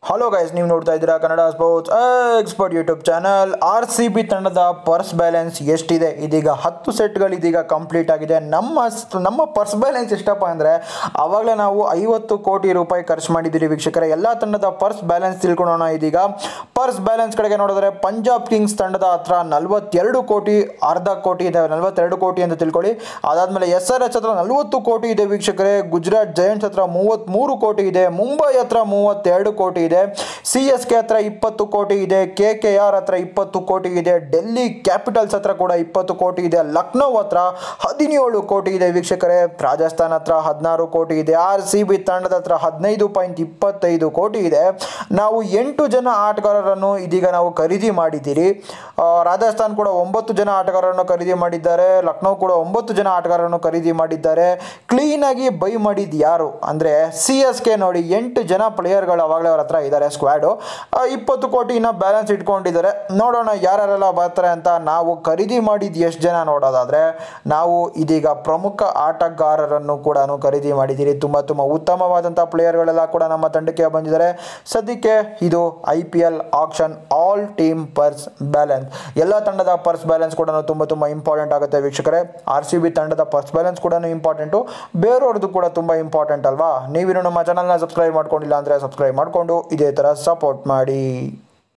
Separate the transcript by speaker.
Speaker 1: hello guys ನೀವು ನೋಡ್ತಾ ಇದ್ದೀರಾ Kannada sports expert YouTube channel R C B ತಂಡದ ಪರ್ಸ್ ಬ್ಯಾಲೆನ್ಸ್ ಎಷ್ಟಿದೆ ಇದೀಗ ಹತ್ತು ಸೆಟ್ಗಳು ಇದೀಗ ಕಂಪ್ಲೀಟ್ ಆಗಿದೆ ನಮ್ಮ ಸ್- ನಮ್ಮ ಪರ್ಸ್ ಬ್ಯಾಲೆನ್ಸ್ ಎಷ್ಟಪ್ಪ ಅಂದರೆ ಆವಾಗಲೇ ನಾವು ಐವತ್ತು ಕೋಟಿ ರೂಪಾಯಿ ಖರ್ಚು ಮಾಡಿದ್ದೀರಿ ವೀಕ್ಷಕರೇ ಎಲ್ಲ ತಂಡದ ಪರ್ಸ್ ಬ್ಯಾಲೆನ್ಸ್ ತಿಳ್ಕೊಳ್ಳೋಣ ಇದೀಗ ಪರ್ಸ್ ಬ್ಯಾಲೆನ್ಸ್ ಕಡೆಗೆ ನೋಡಿದ್ರೆ ಪಂಜಾಬ್ ಕಿಂಗ್ಸ್ ತಂಡದ ಹತ್ರ ನಲವತ್ತೆರಡು ಕೋಟಿ ಅರ್ಧ ಕೋಟಿ ಇದೆ ನಲವತ್ತೆರಡು ಕೋಟಿ ಅಂತ ತಿಳ್ಕೊಳ್ಳಿ ಅದಾದಮೇಲೆ ಎಸ್ ಆರ್ ಎಚ್ ಹತ್ರ ನಲವತ್ತು ಕೋಟಿ ಇದೆ ವೀಕ್ಷಕರೇ ಗುಜರಾತ್ ಜಯಂಟ್ಸ್ ಹತ್ರ ಮೂವತ್ತ್ಮೂರು ಕೋಟಿ ಇದೆ ಮುಂಬೈ ಹತ್ರ ಮೂವತ್ತೆರಡು ಕೋಟಿ ಇದೆ ಸಿ ಎಸ್ ಕೆ ಹತ್ರ ಇಪ್ಪತ್ತು ಕೋಟಿ ಇದೆ ಕೆ ಕೆ ಆರ್ ಹತ್ರ ಇಪ್ಪತ್ತು ಕೋಟಿ ಇದೆ ಡೆಲ್ಲಿ ಕ್ಯಾಪಿಟಲ್ಸ್ ಹತ್ರ ಕೂಡ ಇಪ್ಪತ್ತು ಕೋಟಿ ಇದೆ ಲಕ್ನೋ ಹತ್ರ ಹದಿನೇಳು ಕೋಟಿ ಇದೆ ವೀಕ್ಷಕರೇ ರಾಜಸ್ಥಾನ್ ಹತ್ರ ಹದಿನಾರು ಕೋಟಿ ಇದೆ ಆರ್ ಸಿ ಬಿ ತಂಡದ ಹತ್ರ ಹದಿನೈದು ಪಾಯಿಂಟ್ ಇಪ್ಪತ್ತೈದು ಕೋಟಿ ಇದೆ ನಾವು ಎಂಟು ಜನ ಆಟಗಾರರನ್ನು ಇದೀಗ ನಾವು ಖರೀದಿ ಮಾಡಿದ್ದೀರಿ ಆ, ರಾಜಸ್ಥಾನ್ ಕೂಡ ಒಂಬತ್ತು ಜನ ಆಟಗಾರರನ್ನು ಖರೀದಿ ಮಾಡಿದ್ದಾರೆ ಲಕ್ನೋ ಕೂಡ ಒಂಬತ್ತು ಜನ ಆಟಗಾರರನ್ನು ಖರೀದಿ ಮಾಡಿದ್ದಾರೆ ಕ್ಲೀನಾಗಿ ಬೈ ಮಾಡಿದ್ದು ಯಾರು ಅಂದರೆ ಸಿ ಎಸ್ ಕೆ ನೋಡಿ ಎಂಟು ಜನ ಪ್ಲೇಯರ್ಗಳು ಅವಾಗಲೇ ಅವ್ರ ಹತ್ರ ಇದ್ದಾರೆ ಸ್ಕ್ವಾಡು ಇಪ್ಪತ್ತು ಕೋಟಿನ ಬ್ಯಾಲೆನ್ಸ್ ಇಟ್ಕೊಂಡಿದ್ದಾರೆ ನೋಡೋಣ ಯಾರ್ಯಾರೆಲ್ಲ ಬರ್ತಾರೆ ಅಂತ ನಾವು ಖರೀದಿ ಮಾಡಿದ್ದು ಎಷ್ಟು ಜನ ನೋಡೋದಾದರೆ ನಾವು ಇದೀಗ ಪ್ರಮುಖ ಆಟಗಾರರನ್ನು ಕೂಡ ಖರೀದಿ ಮಾಡಿದ್ದೀರಿ ತುಂಬ ತುಂಬ ಉತ್ತಮವಾದಂಥ ಪ್ಲೇಯರ್ಗಳೆಲ್ಲ ಕೂಡ ನಮ್ಮ ತಂಡಕ್ಕೆ ಬಂದಿದ್ದಾರೆ ಸದ್ಯಕ್ಕೆ ಇದು I P L auction all team purse balance ಎಲ್ಲ ತಂಡದ ಪರ್ಸ್ ಬ್ಯಾಲೆನ್ಸ್ ಕೂಡ ತುಂಬ ತುಂಬ ಇಂಪಾರ್ಟೆಂಟ್ ಆಗುತ್ತೆ ವೀಕ್ಷಕರೇ ಆರ್ ಸಿ ಬಿ ತಂಡದ ಪರ್ಸ್ ಬ್ಯಾಲೆನ್ಸ್ ಕೂಡ ಇಂಪಾರ್ಟೆಂಟು ಬೇರೆಯವ್ರದ್ದು ಕೂಡ ತುಂಬ ಇಂಪಾರ್ಟೆಂಟ್ ಅಲ್ವಾ ನೀವಿನ್ನು ನಮ್ಮ ಚಾನಲ್ನ ಸಬ್ಸ್ಕ್ರೈಬ್ ಮಾಡ್ಕೊಂಡಿಲ್ಲ ಅಂದರೆ ಸಬ್ಸ್ಕ್ರೈಬ್ ಮಾಡಿಕೊಂಡು ಇದೇ ಥರ ಸಪೋರ್ಟ್ ಮಾಡಿ